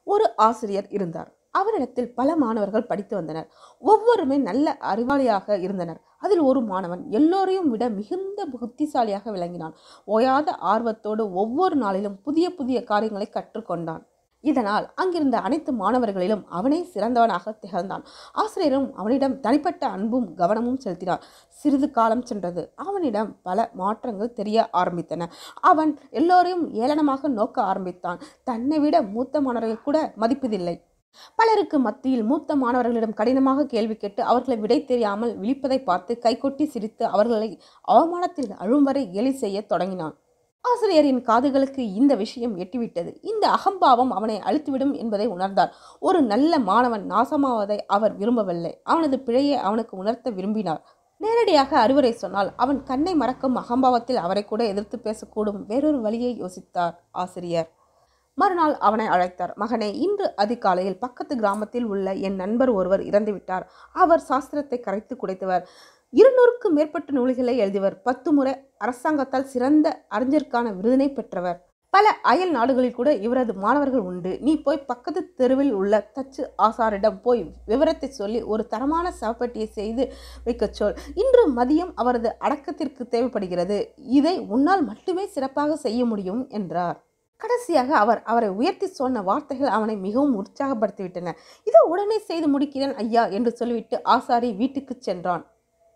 ஒரு ஆசிரியர் இருந்தார் அவரிடத்தில் பல மாணவர்கள் படித்து வந்தனர் ஒவ்வொருமே நல்ல அறிவாளியாக இருந்தனர் அதில் ஒரு மாணவன் எல்லோரையும் விட மிகுந்த புத்திசாலியாக விளங்கினான் ஓயாத ஆர்வத்தோடு ஒவ்வொரு நாளிலும் புதிய புதிய காரியங்களை கற்றுக்கொண்டான் இதனால் அங்கிருந்த அனைத்து மாணவர்களிலும் அவனே சிறந்தவனாக திகழ்ந்தான் ஆசிரியரும் அவனிடம் தனிப்பட்ட அன்பும் கவனமும் செலுத்தினார் சிறிது காலம் சென்றது அவனிடம் பல மாற்றங்கள் தெரிய ஆரம்பித்தன அவன் எல்லோரையும் ஏளனமாக நோக்க ஆரம்பித்தான் தன்னை விட மூத்த மாணவர்கள் கூட மதிப்பதில்லை பலருக்கு மத்தியில் மூத்த மாணவர்களிடம் கடினமாக கேள்வி கேட்டு அவர்களை விடை தெரியாமல் விழிப்பதை பார்த்து கைகொட்டி சிரித்து அவர்களை அவமானத்தில் அழும் வரை கேலி செய்ய தொடங்கினான் ஆசிரியரின் காதுகளுக்கு இந்த விஷயம் எட்டிவிட்டது இந்த அகம்பாவம் அவனை அழுத்திவிடும் என்பதை உணர்ந்தார் ஒரு நல்ல மாணவன் நாசமாவதை அவர் விரும்பவில்லை அவனது பிழையை அவனுக்கு உணர்த்த விரும்பினார் நேரடியாக அறிவுரை சொன்னால் அவன் கண்ணை மறக்கும் அகம்பாவத்தில் அவரை கூட எதிர்த்து பேசக்கூடும் வேறொரு வழியை யோசித்தார் ஆசிரியர் மறுநாள் அவனை அழைத்தார் மகனே இன்று அதிகாலையில் பக்கத்து கிராமத்தில் உள்ள என் நண்பர் ஒருவர் இறந்துவிட்டார் அவர் சாஸ்திரத்தை கரைத்து குடைத்தவர் இருநூறுக்கும் மேற்பட்ட நூல்களை எழுதியவர் பத்து முறை அரசாங்கத்தால் சிறந்த அறிஞருக்கான விருதினை பெற்றவர் பல அயல் நாடுகளில் கூட இவரது மாணவர்கள் உண்டு நீ போய் பக்கத்து தெருவில் உள்ள தச்சு ஆசாரிடம் போய் விவரத்தை சொல்லி ஒரு தரமான சவப்பெட்டியை செய்து வைக்கச் சொல் இன்று மதியம் அவரது அடக்கத்திற்கு தேவைப்படுகிறது இதை உன்னால் மட்டுமே சிறப்பாக செய்ய முடியும் என்றார் கடைசியாக அவர் அவரை உயர்த்தி சொன்ன வார்த்தைகள் அவனை மிகவும் உற்சாகப்படுத்திவிட்டன இதோ உடனே செய்து முடிக்கிறேன் ஐயா என்று சொல்லிவிட்டு ஆசாரி வீட்டுக்கு சென்றான்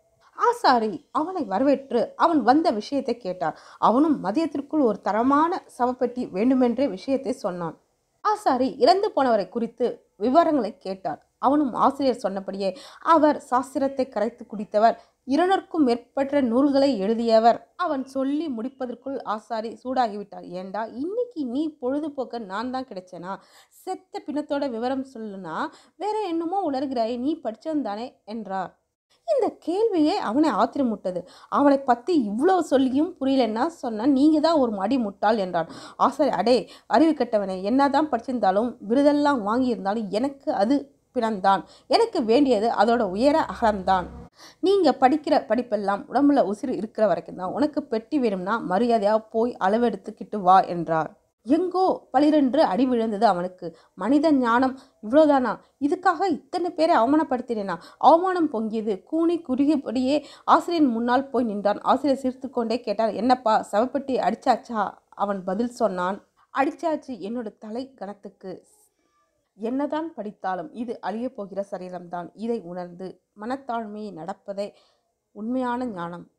ஆசாரி அவனை வரவேற்று அவன் வந்த விஷயத்தை கேட்டார் அவனும் மதியத்திற்குள் ஒரு தரமான சவப்பெட்டி வேண்டுமென்றே விஷயத்தை சொன்னான் ஆசாரி இறந்து போனவரை குறித்து விவரங்களை கேட்டார் அவனும் ஆசிரியர் சொன்னபடியே அவர் சாஸ்திரத்தை கரைத்து குடித்தவர் இருநூறுக்கும் மேற்பட்ட நூல்களை எழுதியவர் அவன் சொல்லி முடிப்பதற்குள் ஆசாரி சூடாகிவிட்டார் ஏண்டா இன்னைக்கு நீ பொழுதுபோக்க நான் தான் கிடைச்சேனா செத்த பிணத்தோட விவரம் சொல்லுனா வேற என்னமோ உளறுகிறாய் நீ படிச்சவன் தானே என்றார் இந்த கேள்வியே அவனை ஆத்திரமுட்டது அவனை பற்றி இவ்வளோ சொல்லியும் புரியலன்னா சொன்னால் நீங்கள் தான் ஒரு மடி முட்டாள் என்றான் ஆசாரி அடே அறிவு கெட்டவனே என்னதான் படிச்சிருந்தாலும் விருதெல்லாம் வாங்கியிருந்தாலும் எனக்கு அது பிணந்தான் எனக்கு வேண்டியது அதோட உயர அகலம்தான் நீங்கள் படிக்கிற படிப்பெல்லாம் உடம்புல உசிறு இருக்கிற வரைக்கும் தான் உனக்கு பெட்டி வேணும்னா மரியாதையாக போய் அளவெடுத்துக்கிட்டு வா என்றார் எங்கோ பளிரென்று அடி விழுந்தது அவனுக்கு மனித ஞானம் இவ்வளோதானா இதுக்காக இத்தனை பேரை அவமானப்படுத்தினேனா அவமானம் பொங்கியது கூனி குறுகியபடியே ஆசிரியர் முன்னால் போய் நின்றான் ஆசிரியர் சிரித்து கொண்டே கேட்டார் என்னப்பா சவப்பெட்டி அடிச்சாச்சா அவன் பதில் சொன்னான் அடிச்சாச்சு என்னோட தலை கணத்துக்கு என்னதான் படித்தாலும் இது அழியப் போகிற சரீரம்தான் இதை உணர்ந்து மனத்தாழ்மையை நடப்பதே உண்மையான ஞானம்